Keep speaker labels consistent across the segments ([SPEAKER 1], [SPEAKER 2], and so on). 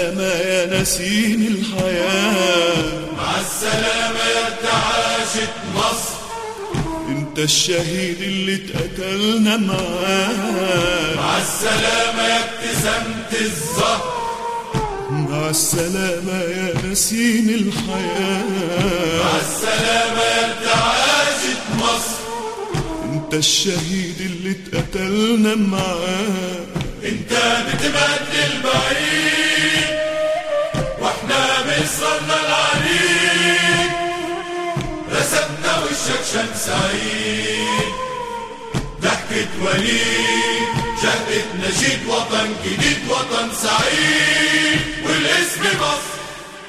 [SPEAKER 1] السلامة يا نسيم الحياة
[SPEAKER 2] مع السلامة يا ارتعاشت مصر
[SPEAKER 1] انت الشهيد اللي اتقتلنا معاه
[SPEAKER 2] مع السلامة يا ابتسامة الزهر
[SPEAKER 1] مع السلامة يا نسيم الحياة
[SPEAKER 2] مع السلامة يا ارتعاشت مصر
[SPEAKER 1] انت الشهيد اللي اتقتلنا معاه
[SPEAKER 2] انت بتمد البعيد واحنا بإصرارنا العنيد رسمنا وشك شمس سعيد ضحكة وليد شهقة نشيد وطن جديد وطن سعيد والاسم مصر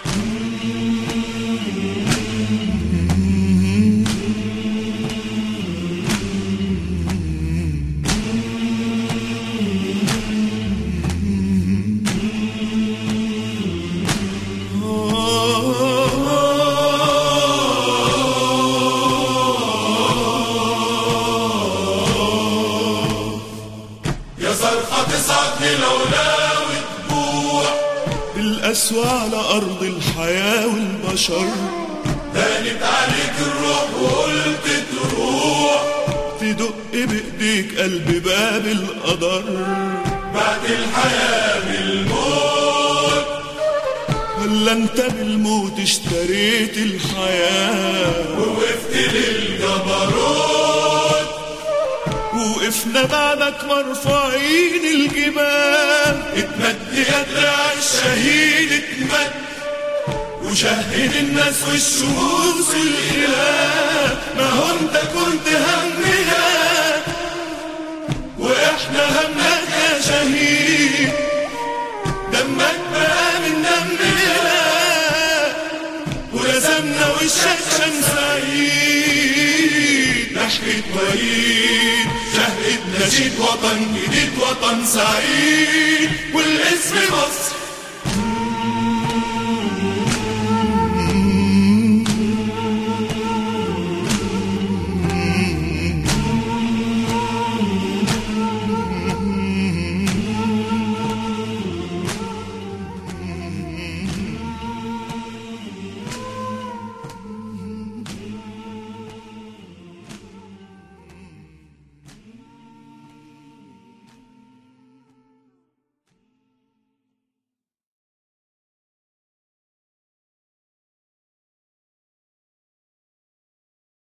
[SPEAKER 2] يا صرخة تصعد للعلا وتبوح
[SPEAKER 1] القسوة على أرض الحياة والبشر
[SPEAKER 2] دانت عليك الروح وقلت تروح
[SPEAKER 1] تدق بإيديك قلب باب القدر
[SPEAKER 2] بعد الحياة بالموت
[SPEAKER 1] ولا انت بالموت اشتريت الحياة
[SPEAKER 2] ووقفت للجبروت
[SPEAKER 1] وقفنا بعدك مرفوعين الجبال
[SPEAKER 2] اتمد يا دراع الشهيد اتمد
[SPEAKER 1] وشهد الناس والشموس الإله ما هو انت كنت همنا واحنا همك يا شهيد دمك بقى من دمنا ورسمنا وشك شمس عيد ضحكة وليد شهد نشيد وطن جديد وطن سعيد والاسم مصر